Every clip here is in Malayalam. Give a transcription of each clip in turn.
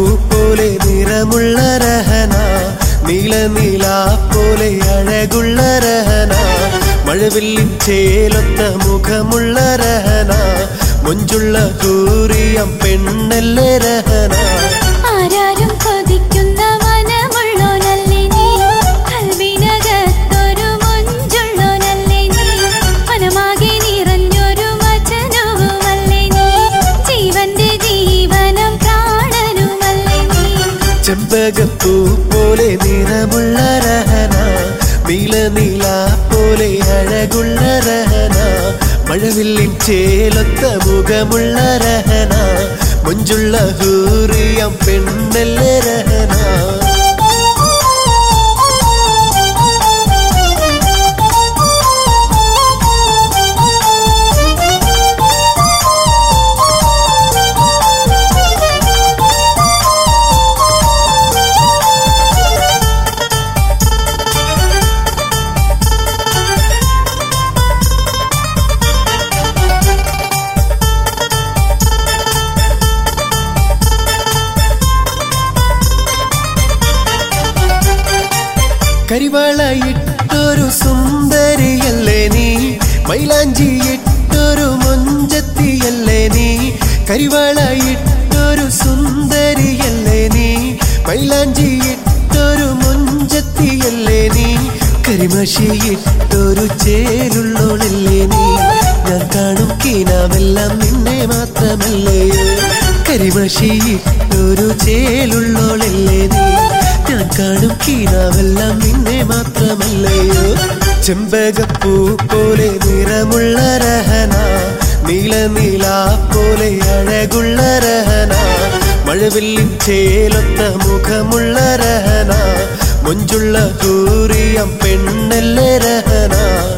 പോലെ നിറമുള്ള രഹന നീല നീല പോലെ അഴകുള്ള രഹന മഴവില്ലിൻ ചേലൊത്ത മുഖമുള്ള രഹന മൊഞ്ചുള്ള കൂറിയം പെണ്ണല്ലേ രഹന ആരാരും കൊതിക്കുന്ന മനമുള്ളോനല്ലേ നീ കൽവിനകത്തൊരു മൊഞ്ചുള്ളോനല്ലേ നീ മനമാകെ നിറഞ്ഞൊരു വചനവുമല്ലേ നീ ജീവന്റെ ജീവനം പ്രാണനുമല്ലേ നീ ചെമ്പകപ്പൂ പോലെ നിറമുള്ള രഹന നീല നീല പോലെ അഴകുള്ള രഹന മഴവില്ലിൻ ചേലൊത്ത മുഖമുള്ള രഹന മൊഞ്ചുള്ള ഹൂറിയം പെണ്ണല്ലേ രഹന കരിവാള ഇട്ടൊരു സുന്ദരിയല്ലേ നീ മൈലാഞ്ചി ഇട്ടൊരു മൊഞ്ചത്തിയല്ലേ നീ കരിവാള ഇട്ടൊരു സുന്ദരിയല്ലേ നീ മൈലാഞ്ചി ഇട്ടൊരു മൊഞ്ചത്തിയല്ലേ നീ കരിമഷി ഇട്ടൊരു ചേരുള്ളോളല്ലേ നീ ഞാൻ കാണും കീനാവെല്ലാം നിന്നെ മാത്രമല്ലയോ കരിമഷി ഇട്ടൊരു ചേലുള്ളോളല്ലേ നീ ഞാൻ കാണും കീനാവെല്ലാം നിന്നെ മാത്രമല്ലയോ ചെമ്പകപ്പൂ പോലെ നിറമുള്ള രഹന നീല നീല പോലെ അഴകുള്ള രഹന മഴവില്ലിൻ ചേലൊത്ത മുഖമുള്ള രഹന മൊഞ്ചുള്ള കൂറിയം പെണ്ണല്ലേ രഹന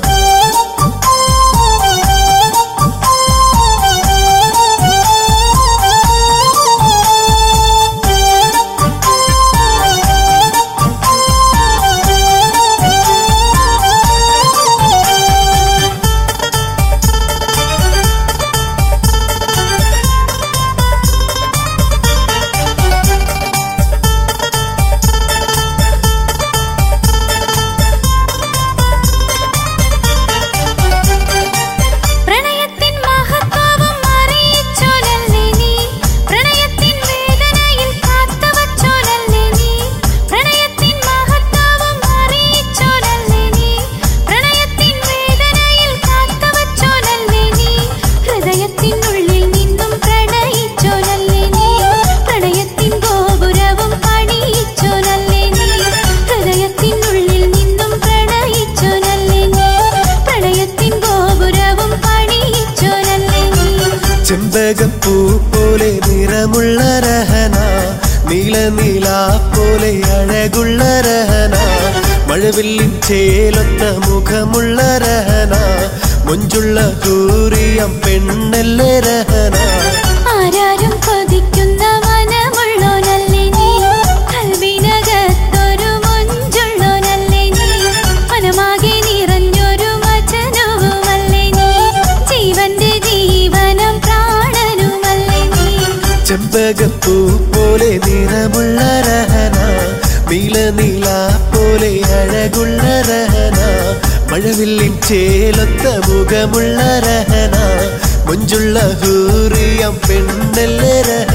പ്രണയത്തിൻ മഹത്വവും അറിയിച്ചോലല്ലേ നീ പ്രണയത്തിൻ വേദനയിൽ കാത്തുവച്ചോലല്ലേ നീ പ്രണയത്തിൻ മഹത്വവും അറിയിച്ചോലല്ലേ നീ പ്രണയത്തിൻ വേദനയിൽ കാത്തുവച്ചോലല്ലേ നീ ഹൃദയത്തിനുള്ളിൽ നിന്നും പ്രണയിച്ചോലല്ലേ നീ പ്രണയത്തിൻ ഗോപുരവും പണിയിച്ചോലല്ലേ നീ ഹൃദയത്തിനുള്ളിൽ നിന്നും പ്രണയിച്ചോലല്ലേ നീ പ്രണയത്തിൻ ഗോപുരവും പണിയിച്ചോലല്ലേ നീ ചെമ്പകപ്പൂ പോലെ നിറമുള്ള രഹന നീല നീല പോലെ അഴകുള്ള രഹന മഴവില്ലിൻ ചേലൊത്ത മുഖമുള്ള രഹന മൊഞ്ചുള്ള കൂറിയം പെണ്ണല്ലേ രഹന ആരാരും കൊതിക്കുന്ന മനമുള്ളോനല്ലേ നീ കൽവിനകത്തൊരു മൊഞ്ചുള്ളോനല്ലേ നീ മനമാകെ നിറഞ്ഞൊരു വചനവുമല്ലേ നീ ജീവന്റെ ജീവനം പ്രാണനുമല്ലേ നീ ചെമ്പകപ്പൂ പോലെ നിറമുള്ള രഹന നീല നീല പോലെ അഴകുള്ള രഹന മഴവില്ലിൻ ചേലൊത്ത മുഖമുള്ള രഹന മൊഞ്ചുള്ള ഹൂറിയം പെണ്ണല്ലേ രഹന